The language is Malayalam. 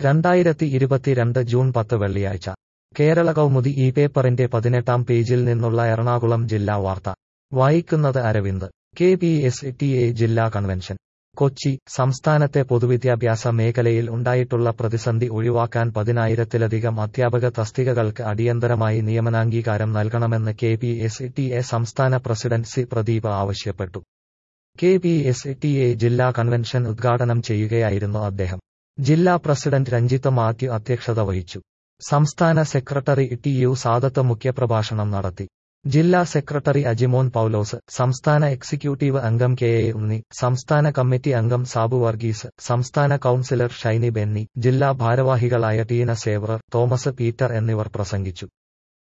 രണ്ടായിരത്തി ഇരുപത്തിരണ്ട് ജൂൺ പത്ത് വെള്ളിയാഴ്ച കേരള കൗമുദി ഈ പേപ്പറിന്റെ പതിനെട്ടാം പേജിൽ നിന്നുള്ള എറണാകുളം ജില്ലാ വാർത്ത വായിക്കുന്നത് Aravind K P S T A ജില്ലാ കൺവെൻഷൻ കൊച്ചി സംസ്ഥാനത്തെ പൊതുവിദ്യാഭ്യാസ മേഖലയിൽ ഉണ്ടായിട്ടുള്ള പ്രതിസന്ധി ഒഴിവാക്കാൻ പതിനായിരത്തിലധികം അധ്യാപക തസ്തികകൾക്ക് അടിയന്തരമായി നിയമനാംഗീകാരം നൽകണമെന്ന് K P S T A സംസ്ഥാന പ്രസിഡന്റ് സി പ്രദീപ് ആവശ്യപ്പെട്ടു K P S T A ജില്ലാ കൺവെൻഷൻ ഉദ്ഘാടനം ചെയ്യുകയായിരുന്നു അദ്ദേഹം ജില്ലാ പ്രസിഡന്റ് രഞ്ജിത്ത് മാത്യു അധ്യക്ഷത വഹിച്ചു സംസ്ഥാന സെക്രട്ടറി ടി യു സാദത്ത് മുഖ്യപ്രഭാഷണം നടത്തി ജില്ലാ സെക്രട്ടറി അജിമോൻ പൌലോസ് സംസ്ഥാന എക്സിക്യൂട്ടീവ് അംഗം കെ എ ഉണ്ണി സംസ്ഥാന കമ്മിറ്റി അംഗം സാബു വർഗീസ് സംസ്ഥാന കൌൺസിലർ ഷൈനി ബെന്നി ജില്ലാ ഭാരവാഹികളായ ടീന സേവ്രർ തോമസ് പീറ്റർ എന്നിവർ പ്രസംഗിച്ചു